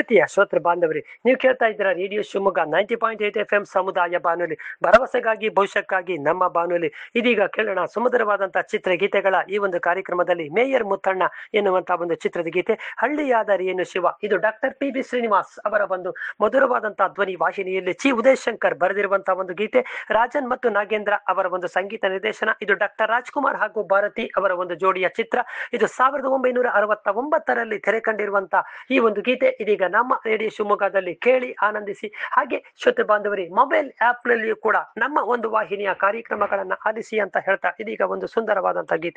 ಪ್ರೀತಿಯ ಶ್ರೋತೃ ಬಾಂಧವರಿ ನೀವು ಕೇಳ್ತಾ ಇದ್ದೀರಾ radio Shivamogga ninety point eight F M ಸಮುದಾಯ ಬಾನುಲಿ ಭರವಸೆಗಾಗಿ ಭವಿಷ್ಯಕ್ಕಾಗಿ ನಮ್ಮ ಬಾನುಲಿ ಇದೀಗ ಕೇಳೋಣ ಸುಮಧುರವಾದಂತಹ ಚಿತ್ರಗೀತೆಗಳ ಈ ಒಂದು ಕಾರ್ಯಕ್ರಮದಲ್ಲಿ ಮೇಯರ್ ಮುತ್ತಣ್ಣ ಎನ್ನುವಂತಹ ಒಂದು ಚಿತ್ರದ ಗೀತೆ ಹಳ್ಳಿಯಾದರೆ ಏನು ಶಿವ ಇದು ಡಾಕ್ಟರ್ ಪಿ ಬಿ ಶ್ರೀನಿವಾಸ್ ಅವರ ಒಂದು ಮಧುರವಾದಂತಹ ಧ್ವನಿ ವಾಹಿನಿಯಲ್ಲಿ ಚಿ ಉದಯ್ ಶಂಕರ್ ಬರೆದಿರುವಂತಹ ಒಂದು ಗೀತೆ ರಾಜನ್ ಮತ್ತು ನಾಗೇಂದ್ರ ಅವರ ಒಂದು ಸಂಗೀತ ನಿರ್ದೇಶನ ಇದು ಡಾಕ್ಟರ್ ರಾಜ್ಕುಮಾರ್ ಹಾಗೂ ಭಾರತಿ ಅವರ ಒಂದು ಜೋಡಿಯ ಚಿತ್ರ ಇದು ಸಾವಿರದ ಒಂಬೈನೂರ ಅರವತ್ತ ಒಂಬತ್ತರಲ್ಲಿ ತೆರೆ ಕಂಡಿರುವಂತಹ ಈ ಒಂದು ಗೀತೆ ಇದೀಗ ನಮ್ಮ ರೇಡಿಯೋ ಶಿವಮೊಗ್ಗದಲ್ಲಿ ಕೇಳಿ ಆನಂದಿಸಿ ಹಾಗೆ ಶ್ರೋತೃ ಬಾಂಧವರಿ ಮೊಬೈಲ್ ಆಪ್ ನಲ್ಲಿಯೂ ಕೂಡ ನಮ್ಮ ಒಂದು ವಾಹಿನಿಯ ಕಾರ್ಯಕ್ರಮಗಳನ್ನ ಆಲಿಸಿ ಅಂತ ಹೇಳ್ತಾ ಇದೀಗ ಒಂದು ಸುಂದರವಾದಂತಹ ಗೀತೆ